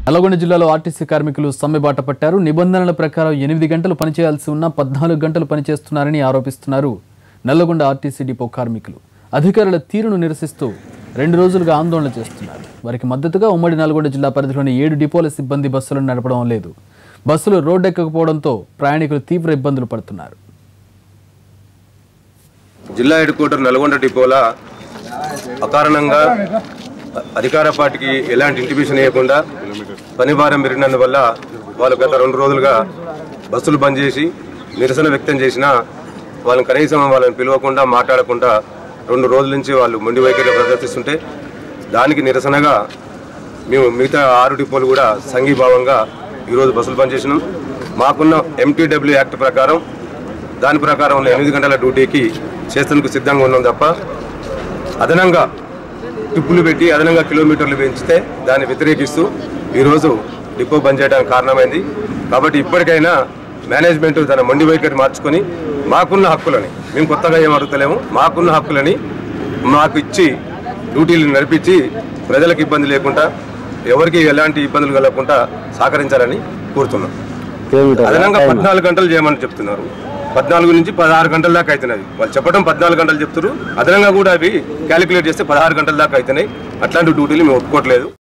నల్గొండ జిల్లాలో ఆర్టీసీ కార్మికులు సమ్మెబాట పట్టారు నిబంధనల ప్రకారం ఎనిమిది గంటలు పనిచేయాల్సి ఉన్న పద్నాలుగు గంటలు పనిచేస్తున్నారని ఆరోపిస్తున్నారు నల్లగొండ ఆర్టీసీ డిపో కార్మికులు అధికారుల తీరును నిరసిస్తూ రెండు రోజులుగా ఆందోళన చేస్తున్నారు వారికి మద్దతుగా ఉమ్మడి నల్గొండ జిల్లా పరిధిలోని ఏడు డిపోల సిబ్బంది బస్సులను నడపడం లేదు బస్సులు రోడ్డెక్కకపోవడంతో ప్రయాణికులు తీవ్ర ఇబ్బందులు పడుతున్నారు జిల్లా హెడ్ క్వార్టర్ నల్గొండ డిపోల అకారణంగా అధికార పార్టీకి ఎలాంటి ఇంటిమేషన్ ఇవ్వకుండా పని భారం పెరిగినందువల్ల వాళ్ళు గత రెండు రోజులుగా బస్సులు బంద్ చేసి నిరసన వ్యక్తం చేసినా వాళ్ళని కనీసం వాళ్ళని పిలవకుండా మాట్లాడకుండా రెండు రోజుల నుంచి వాళ్ళు మొండి వైఖరి ప్రదర్శిస్తుంటే దానికి నిరసనగా మేము మిగతా ఆరు డిపోలు కూడా సంఘీభావంగా ఈరోజు బస్సులు బంద్ చేసినాం మాకున్న ఎంటీడబ్ల్యూ యాక్ట్ ప్రకారం దాని ప్రకారం ఉన్న ఎనిమిది గంటల డ్యూటీకి చేసేందుకు సిద్ధంగా ఉన్నాం తప్ప అదనంగా టిప్పులు పెట్టి అదనంగా కిలోమీటర్లు పెంచితే దాన్ని వ్యతిరేకిస్తూ ఈరోజు డిపో బంద్ చేయడానికి కారణమైంది కాబట్టి ఇప్పటికైనా మేనేజ్మెంట్ తన మొండి వైఖరి మార్చుకొని మాకున్న హక్కులని మేము కొత్తగా ఏం అడుగుతలేము మాకున్న హక్కులని మాకు ఇచ్చి డ్యూటీలు నడిపించి ప్రజలకు ఇబ్బంది లేకుండా ఎవరికి ఎలాంటి ఇబ్బందులు కలగకుండా సహకరించాలని కోరుతున్నాం అదనంగా పద్నాలుగు గంటలు చేయమని చెప్తున్నారు పద్నాలుగు నుంచి పదహారు గంటల దాకా అవుతున్నాయి వాళ్ళు చెప్పడం పద్నాలుగు గంటలు చెప్తున్నారు అదనంగా కూడా అవి క్యాలిక్యులేట్ చేస్తే పదహారు గంటల దాకా అవుతున్నాయి అట్లాంటి డ్యూటీలు మేము ఒప్పుకోవట్లేదు